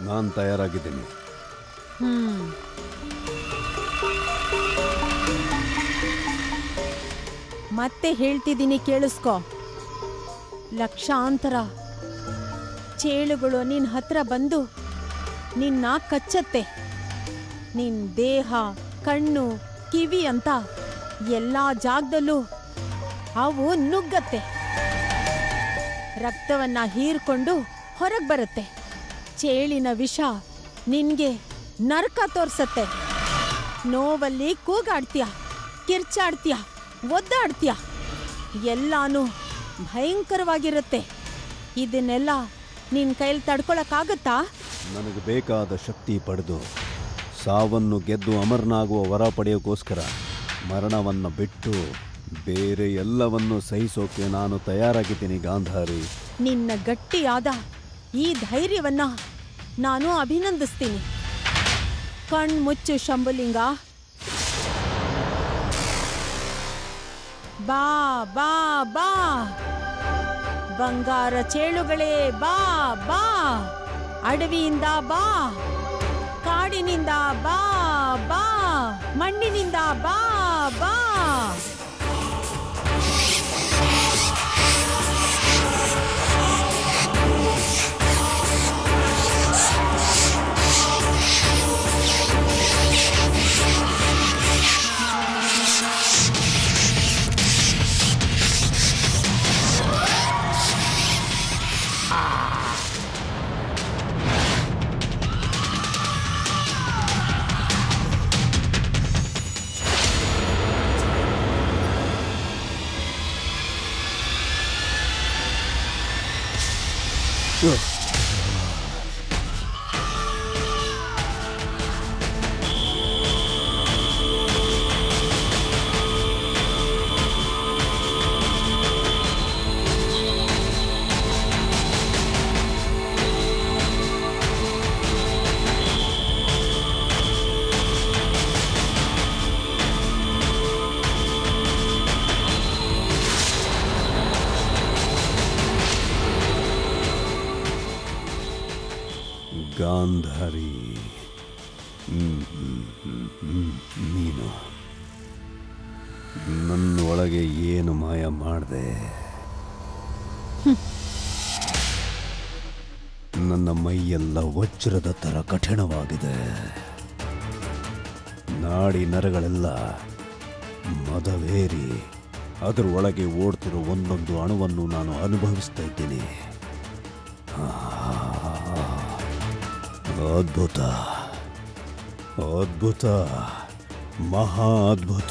ನಾನು ತಯಾರಾಗಿದ್ದೀನಿ ಹ್ಮ್ ಮತ್ತೆ ಹೇಳ್ತಿದ್ದೀನಿ ಕೇಳಿಸ್ಕೊ ಲಕ್ಷಾಂತರ ಚೇಳುಗಳು ನಿನ್ನ ಹತ್ರ ಬಂದು ನಿನ್ನ ಕಚ್ಚತ್ತೆ ನಿನ್ ದೇಹ ಕಣ್ಣು ಕಿವಿ ಅಂತ ಎಲ್ಲ ಜಾಗದಲ್ಲೂ ಅವು ನುಗ್ಗತ್ತೆ ರಕ್ತವನ್ನ ಹೀರ್ಕೊಂಡು ಹೊರಗೆ ಬರುತ್ತೆ ಚೇಳಿನ ವಿಷ ನಿನ್ಗೆ ನರಕ ತೋರ್ಸತ್ತೆ ನೋವಲ್ಲಿ ಕೂಗಾಡ್ತೀಯ ಕಿರ್ಚಾಡ್ತೀಯ ಒದ್ದಾಡ್ತೀಯ ಎಲ್ಲಾನು ಭಯಂಕರವಾಗಿರುತ್ತೆ ಇದನ್ನೆಲ್ಲ ನಿನ್ ಕೈಲಿ ತಡ್ಕೊಳಕ್ಕಾಗತ್ತಾ ನನಗೆ ಬೇಕಾದ ಶಕ್ತಿ ಪಡೆದು ಸಾವನ್ನು ಗೆದ್ದು ಅಮರನಾಗುವ ವರ ಪಡೆಯೋಕ್ಕೋಸ್ಕರ ಮರಣವನ್ನು ಬಿಟ್ಟು ಬೇರೆ ಎಲ್ಲವನ್ನು ಸಹಿಸೋಕೆ ನಾನು ತಯಾರಾಗಿದ್ದೀನಿ ಗಾಂಧಾರಿ ನಿನ್ನ ಗಟ್ಟಿಯಾದ ಈ ಧೈರ್ಯವನ್ನ ನಾನು ಅಭಿನಂದಿಸ್ತೀನಿ ಕಣ್ಮುಚ್ಚು ಶಂಭುಲಿಂಗ ಬಾ ಬಾ ಬಾ ಬಂಗಾರ ಚೇಳುಗಳೇ ಬಾ ಬಾ ಅಡವಿಯಿಂದ ಬಾ ಕಾಡಿನಿಂದ ಬಾ ಬಾ ಮಣ್ಣಿನಿಂದ ಬಾ ಬಾ ಗಾಂಧಾರಿ ಹ್ಮ್, ಹ್ಮ್, ಹ್ಮ್, ಹ್ಮ್, ನೀನು ನನ್ನ ಒಳಗೆ ಏನು ಮಾಯ ಮಾಡಿದೆ ನನ್ನ ಮೈಯೆಲ್ಲ ವಜ್ರದ ಥರ ಕಠಿಣವಾಗಿದೆ ನಾಡಿ ನರಗಳೆಲ್ಲ ಮದವೇರಿ ಅದರ ಒಳಗೆ ಓಡ್ತಿರೋ ಒಂದೊಂದು ಅಣುವನ್ನು ನಾನು ಅನುಭವಿಸ್ತಾ ಇದ್ದೀನಿ ಅದ್ಭುತ ಅದ್ಭುತ ಮಹಾ ಅದ್ಭುತ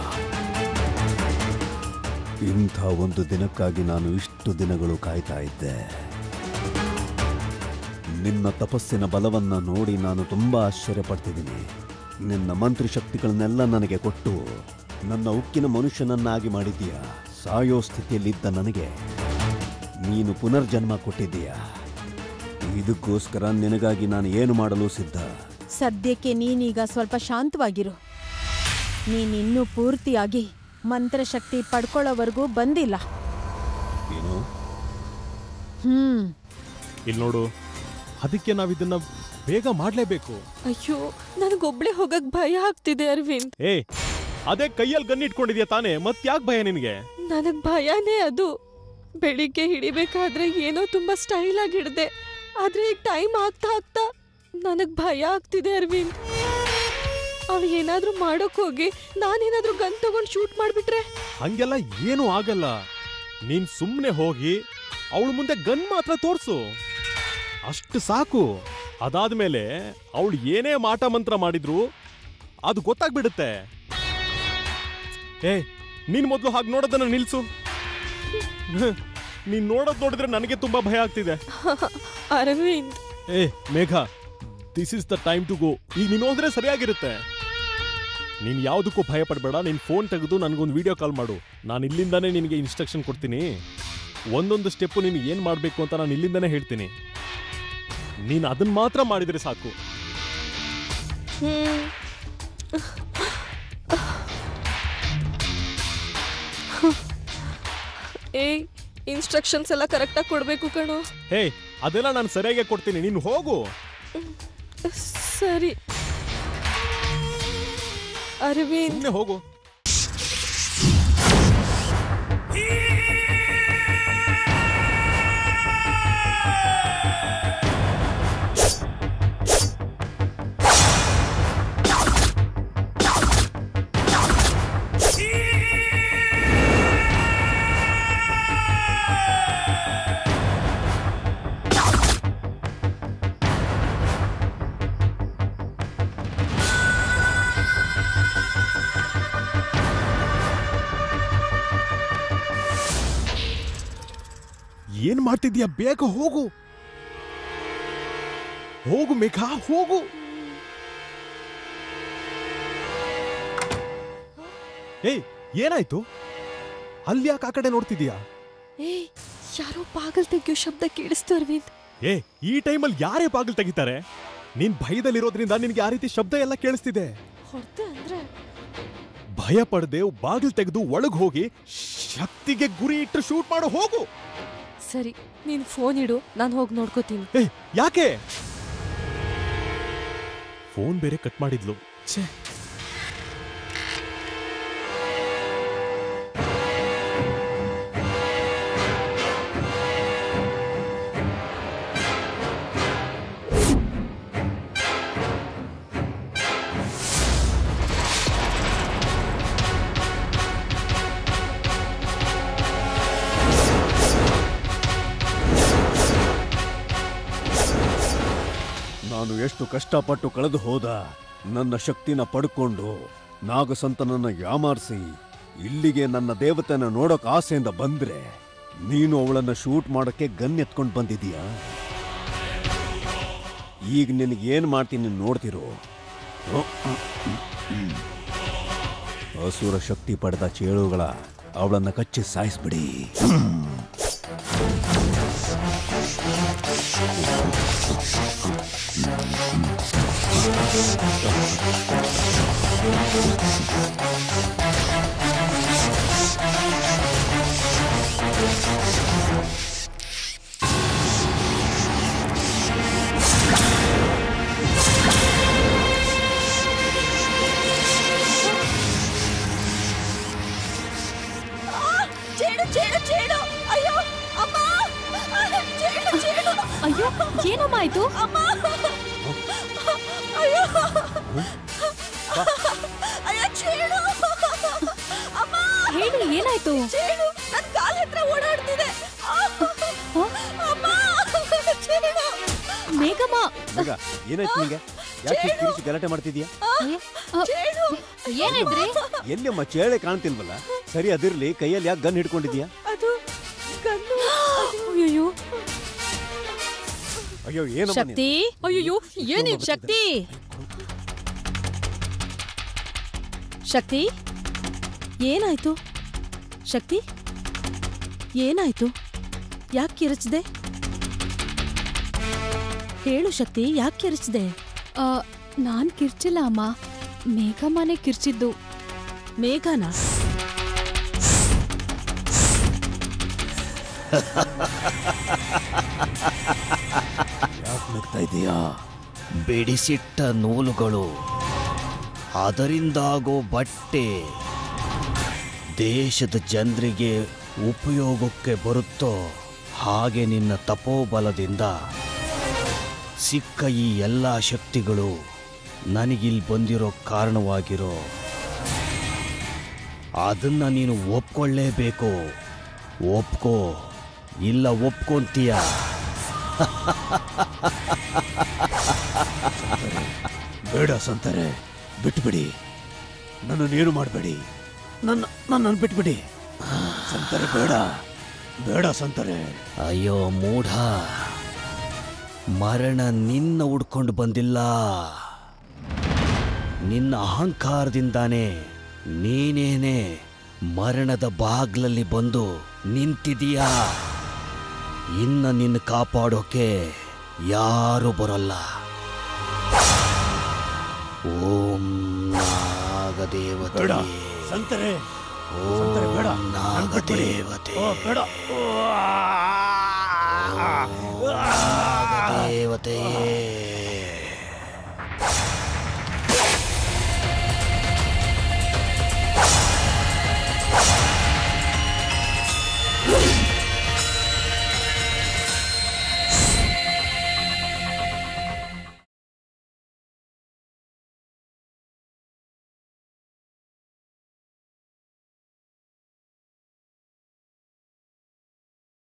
ಇಂಥ ಒಂದು ದಿನಕ್ಕಾಗಿ ನಾನು ಇಷ್ಟು ದಿನಗಳು ಕಾಯ್ತಾ ಇದ್ದೆ ನಿನ್ನ ತಪಸ್ಸಿನ ಬಲವನ್ನ ನೋಡಿ ನಾನು ತುಂಬಾ ಆಶ್ಚರ್ಯಪಡ್ತಿದ್ದೀನಿ ನಿನ್ನ ಮಂತ್ರಿ ಶಕ್ತಿಗಳನ್ನೆಲ್ಲ ನನಗೆ ಕೊಟ್ಟು ನನ್ನ ಉಕ್ಕಿನ ಮನುಷ್ಯನನ್ನಾಗಿ ಮಾಡಿದ್ದೀಯ ಸಾಯೋ ಸ್ಥಿತಿಯಲ್ಲಿದ್ದ ನನಗೆ ನೀನು ಪುನರ್ಜನ್ಮ ಕೊಟ್ಟಿದ್ದೀಯಾ ಇದಕ್ಕೋಸ್ಕರ ನಿನಗಾಗಿ ನಾನು ಏನು ಮಾಡಲು ಸಿದ್ಧ ಸದ್ಯಕ್ಕೆ ನೀನೀಗ ಸ್ವಲ್ಪ ಶಾಂತವಾಗಿರು ನೀನಿನ್ನೂ ಪೂರ್ತಿಯಾಗಿ ಮಂತ್ರಶಕ್ತಿ ಪಡ್ಕೊಳ್ಳೋವರೆಗೂ ಬಂದಿಲ್ಲ ಏನು ಹ್ಮ್ ಇಲ್ಲಿ ನೋಡು ಅದಕ್ಕೆ ನಾವು ಇದನ್ನ ಬೇಗ ಮಾಡ್ಲೇಬೇಕು ಅಯ್ಯೋ ನನಗೊಬ್ಳೆ ಹೋಗಕ್ ಭಯ ಆಗ್ತಿದೆ ಅರವಿಂದ್ ಏ ಅದೇ ಕೈಯಲ್ಲಿ ಗನ್ ಇಟ್ಕೊಂಡಿದ್ಯಾ ತಾನೇ ಮತ್ ಯಾಕೆ ಭಯ ನಿನಗೆ ನನಗ್ ಭಯನೇ ಅದು ಬೆಳಿಗ್ಗೆ ಹಿಡಿಬೇಕಾದ್ರೆ ಏನೋ ತುಂಬಾ ಸ್ಟೈಲ್ ಆಗಿ ಹಿಡ್ದೆ ಆದ್ರೆ ಈಗ ಟೈಮ್ ಆಗ್ತಾ ಆಗ್ತಾ ನನಗ್ ಭಯ ಆಗ್ತಿದೆ ಅರವಿಂದ್ ಅವ್ ಏನಾದ್ರೂ ಮಾಡೋಕ್ ಹೋಗಿ ನಾನೇನಾದ್ರೂ ಗನ್ ತಗೊಂಡ್ ಶೂಟ್ ಮಾಡ್ಬಿಟ್ರೆ ಹಂಗೆಲ್ಲ ಏನೂ ಆಗಲ್ಲ ನೀನ್ ಸುಮ್ನೆ ಹೋಗಿ ಅವಳ ಮುಂದೆ ಗನ್ ಮಾತ್ರ ತೋರ್ಸು ಅಷ್ಟು ಸಾಕು ಅದಾದ್ಮೇಲೆ ಅವಳು ಏನೇ ಮಾಟ ಮಂತ್ರ ಮಾಡಿದ್ರು ಅದು ಗೊತ್ತಾಗ್ಬಿಡುತ್ತೆ ಏ ನೀನ್ ಮೊದ್ಲು ಹಾಗೆ ನೋಡೋದನ್ನ ನಿಲ್ಸು ನೀನ್ ನೋಡೋದ್ ನೋಡಿದ್ರೆ ನನಗೆ ತುಂಬಾ ಭಯ ಆಗ್ತಿದೆ ಅರವಿಂದ್ ಏ Megha this is the time to go ಈಗ ನೀನು ಹೋದ್ರೆ ಸರಿಯಾಗಿರುತ್ತೆ ನೀನ್ ಯಾವುದಕ್ಕೂ ಭಯ ಪಡಬೇಡ ನೀನ್ ಫೋನ್ ತೆಗೆದು ನನಗೊಂದು ವಿಡಿಯೋ ಕಾಲ್ ಮಾಡು ನಾನು ಇಲ್ಲಿಂದಾನೇ ನಿನಗೆ ಇನ್ಸ್ಟ್ರಕ್ಷನ್ ಕೊಡ್ತೀನಿ ಒಂದೊಂದು ಸ್ಟೆಪ್ಪು ನೀನು ಏನು ಮಾಡಬೇಕು ಅಂತ ನಾನು ಇಲ್ಲಿಂದಾನೇ ಹೇಳ್ತೀನಿ ನೀನು ಅದನ್ನ ಮಾತ್ರ ಮಾಡಿದ್ರೆ ಸಾಕು ಹ್ಮ್ ಏಯ್ ಇನ್ಸ್ಟ್ರಕ್ಷನ್ಸ್ ಎಲ್ಲ ಕರೆಕ್ಟಾಗಿ ಕೊಡ್ಬೇಕು ಕಣೋ ಹೇ ಅದೆಲ್ಲ ನಾನು ಸರಿಯಾಗಿ ಕೊಡ್ತೀನಿ ನೀನು ಹೋಗು ಸರಿ ಅರವಿಂದ್ ಸುಮ್ಮನೆ ಹೋಗು ಏನ್ ಮಾಡ್ತಿದ್ಯಾ ಬೇಗ ಹೋಗು ಹೋಗು ಮೇಘ ಹೋಗು ಏಯ್ ಏನಾಯ್ತು ಅಲ್ಲಿ ಯಾಕೆ ಆ ಕಡೆ ನೋಡ್ತಿದ್ಯಾ ಏಯ್ ಯಾರೋ ಬಾಗಲ್ ತೆಗಿಯೋ ಶಬ್ದ ಕೇಳಿಸ್ತು ಅರವಿಂದ್ ಏ ಈ ಟೈಮಲ್ಲಿ ಯಾರೇ ಬಾಗಿಲು ತೆಗಿತಾರೆ ನೀನ್ ಭಯದಲ್ಲಿರೋದ್ರಿಂದ ನಿನ್ಗೆ ಆ ರೀತಿ ಶಬ್ದ ಎಲ್ಲ ಕೇಳಿಸ್ತಿದೆ ಹೊಡ್ದೆ ಅಂದ್ರೆ ಭಯ ಪಡದೆ ಬಾಗಿಲು ತೆಗೆದು ಒಳಗ್ ಹೋಗಿ ಶಕ್ತಿಗೆ ಗುರಿ ಇಟ್ಟು ಶೂಟ್ ಮಾಡು ಹೋಗು ಸರಿ ನೀನ್ ಫೋನ್ ಇಡು ನಾನು ಹೋಗಿ ನೋಡ್ಕೋತೀನಿ ಏ ಯಾಕೆ ಫೋನ್ ಬೇರೆ ಕಟ್ ಮಾಡಿದ್ಲು ಛೇ ನಾನು ಎಷ್ಟು ಕಷ್ಟಪಟ್ಟು ಕಳೆದು ಹೋದ ನನ್ನ ಶಕ್ತಿನ ಪಡ್ಕೊಂಡು ನಾಗಸಂತನನ್ನ ಯಾಮಾರಿಸಿ ಇಲ್ಲಿಗೆ ನನ್ನ ದೇವತೆನ ನೋಡೋಕ್ ಆಸೆಯಿಂದ ಬಂದ್ರೆ ನೀನು ಅವಳನ್ನ ಶೂಟ್ ಮಾಡೋಕ್ಕೆ ಗನ್ ಎತ್ಕೊಂಡು ಬಂದಿದೀಯಾ ಈಗ ನಿನಗೆ ಏನ್ ಮಾಡ್ತೀನಿ ನೋಡ್ತಿರೋ ಅಸುರ ಶಕ್ತಿ ಪಡೆದ ಚೇಳುಗಳ ಅವಳನ್ನ ಕಚ್ಚಿ ಸಾಯಿಸ್ಬಿಡಿ ಚೇಳು ಚೇಳು ಚೇಳು ಅಯ್ಯೋ ಅಮ್ಮ ಚೇಳು ಚೇಳು ಅಯ್ಯೋ ಏನಮ್ಮ ಆಯ್ತು ಅಮ್ಮ ಅಯ್ಯೋ ಅಯ್ಯೋ ಚೇಳು ಅಮ್ಮ ಹೇಳಿ ಏನಾಯ್ತು ಚೇಳು ನನ್ ಕಾಲ್ ಹತ್ರ ಓಡಾಡ್ತಿದೆ ಅಮ್ಮ ಚೇಳು ಮೇಘಮ್ಮ ಬೇಗ ಏನಾಯ್ತು ನಿಂಗೆ ಯಾಕೆ ಹೀಗ್ ಕಿರಿಚಿ ಗಲಾಟೆ ಮಾಡ್ತಿದ್ಯಾ ಅಯ್ಯೋ, ಅ, ಚೇಳು ಏನಾಯ್ತ್ರಿ ಎಲ್ಲಿಯಮ್ಮ ಚೇಳೆ ಕಾಣ್ತಿಲ್ವಲ್ಲ ಸರಿ ಅದಿರ್ಲಿ ಕೈಯಲ್ಲಿ ಯಾಕೆ ಗನ್ ಹಿಡ್ಕೊಂಡಿದ್ಯಾ ಅದು ಕಣ್ಣು ಅಯ್ಯೋ ಅಯ್ಯೋ ಏನಮ್ಮ ನೀನು? ಶಕ್ತಿ ಅಯ್ಯೋ ಏನಿದ್ ಶಕ್ತಿ ಶಕ್ತಿ ಏನಾಯ್ತು ಶಕ್ತಿ ಏನಾಯ್ತು ಯಾಕೆ ಕಿರಚಿದೆ ಹೇಳು ಶಕ್ತಿ ಯಾಕೆ ಕಿರಚಿದೆ ಆ, ನಾನ್ ಕಿರ್ಚಿಲ್ಲ ಅಮ್ಮ ಮೇಘಮ್ಮನೆ ಕಿರ್ಚಿದ್ದು ಮೇಘನಾ ಯಾಕೆ ನಗ್ತಾ ಇದೀಯಾ ಬಿಡಿಸಿಟ್ಟ ನೂಲುಗಳು ಅದರಿಂದಾಗೋ ಬಟ್ಟೆ ದೇಶದ ಜನರಿಗೆ ಉಪಯೋಗಕ್ಕೆ ಬರುತ್ತೋ ಹಾಗೆ ನಿನ್ನ ತಪೋಬಲದಿಂದ ಸಿಕ್ಕ ಈ ಎಲ್ಲ ಶಕ್ತಿಗಳು ನನಗಿಲ್ಲಿ ಬಂದಿರೋ ಕಾರಣವಾಗಿರೋ ಅದನ್ನ ನೀನು ಒಪ್ಕೊಳ್ಳೇಬೇಕು ಒಪ್ಕೋ ಇಲ್ಲ ಒಪ್ಕೊಂತೀಯ ಬೇಡ ಸಂತಾರೆ ಬಿಟ್ಬಿಡಿ ನನ್ನನ್ನೇನು ಮಾಡಬೇಡಿ ನನ್ನ ನನ್ನನ್ನು ಬಿಟ್ಬಿಡಿ ಸಂತಾರೆ ಬೇಡ ಬೇಡ ಸಂತಾರೆ ಅಯ್ಯೋ ಮೂಢ ಮರಣ ನಿನ್ನ ಹುಡ್ಕೊಂಡು ಬಂದಿಲ್ಲ ನಿನ್ನ ಅಹಂಕಾರದಿಂದಾನೇ ನೀನೇನೆ ಮರಣದ ಬಾಗ್ಲಲ್ಲಿ ಬಂದು ನಿಂತಿದೀಯಾ ಇನ್ನ ನಿನ್ನ ಕಾಪಾಡೋಕೆ ಯಾರು ಬರೋಲ್ಲ ಓಂ ನಾಗದೇವತೆ ಬೇಡ ಸಂತಾರೆ ಸಂತಾರೆ ಬೇಡ ಓಂ ನನ್ ಬಿಟ್ಬಿಡಿ. ನಾಗದೇವತೆ ಓ, ಬೇಡ ನಾಗದೇವತೆಯೇ